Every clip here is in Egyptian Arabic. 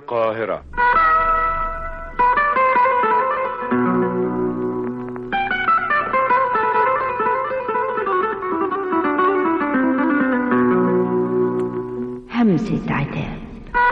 القاهرة همسة عتاب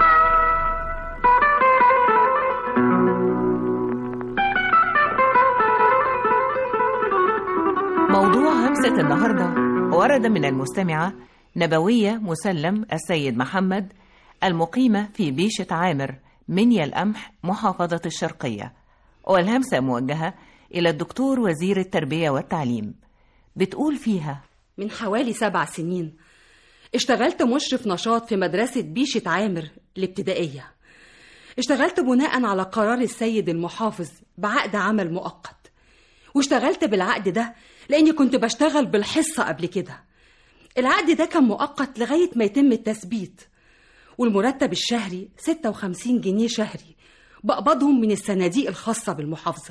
موضوع همسة النهاردة ورد من المستمعة نبوية مسلم السيد محمد المقيمة في بيشة عامر منيا القمح محافظة الشرقية والهمسة موجهة إلى الدكتور وزير التربية والتعليم بتقول فيها من حوالي سبع سنين اشتغلت مشرف نشاط في مدرسة بيشة عامر الابتدائية اشتغلت بناء على قرار السيد المحافظ بعقد عمل مؤقت واشتغلت بالعقد ده لأني كنت بشتغل بالحصة قبل كده العقد ده كان مؤقت لغاية ما يتم التثبيت والمرتب الشهري 56 جنيه شهري بقبضهم من الصناديق الخاصة بالمحافظة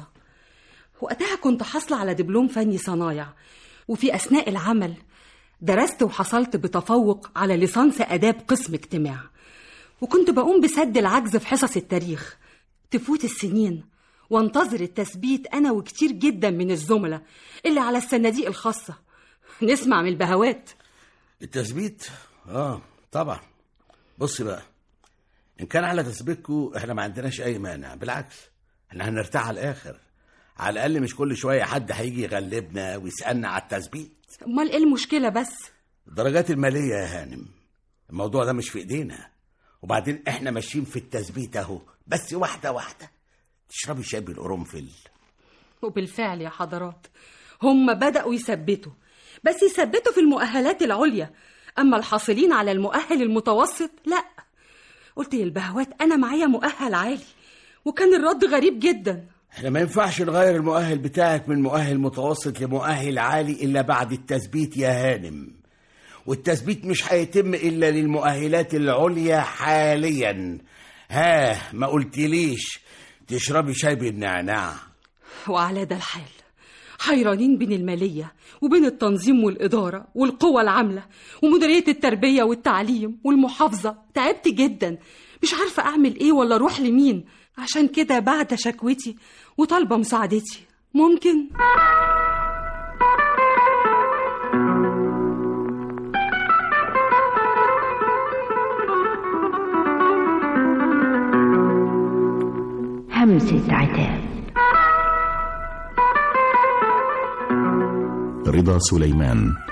وقتها كنت حاصلة على دبلوم فني صنايع وفي أثناء العمل درست وحصلت بتفوق على ليسانس آداب قسم اجتماع وكنت بقوم بسد العجز في حصص التاريخ تفوت السنين وانتظر التثبيت أنا وكتير جدا من الزملاء اللي على الصناديق الخاصة نسمع من البهوات التثبيت اه طبعا بص بقى ان كان على تثبيتكم احنا ما عندناش اي مانع بالعكس احنا هنرتاح على الاخر على الاقل مش كل شويه حد هيجي يغلبنا ويسالنا على التثبيت أمال إيه المشكلة بس الدرجات الماليه يا هانم الموضوع ده مش في ايدينا وبعدين احنا ماشيين في التثبيت اهو بس واحده واحده تشربي شاي بالقرنفل وبالفعل يا حضرات هم بدأوا يثبتوا بس يثبتوا في المؤهلات العليا أما الحاصلين على المؤهل المتوسط لا قلت للبهوات أنا معايا مؤهل عالي وكان الرد غريب جدا احنا ما ينفعش نغير المؤهل بتاعك من مؤهل متوسط لمؤهل عالي الا بعد التثبيت يا هانم والتثبيت مش هيتم الا للمؤهلات العليا حاليا ها ما قلتليش تشربي شاي بالنعناع وعلى ده الحال حيرانين بين المالية وبين التنظيم والإدارة والقوى العاملة ومديرية التربية والتعليم والمحافظة تعبت جدا مش عارفة أعمل إيه ولا أروح لمين عشان كده بعد شكوتي وطالبة مساعدتي ممكن همسة عتاب رضا سليمان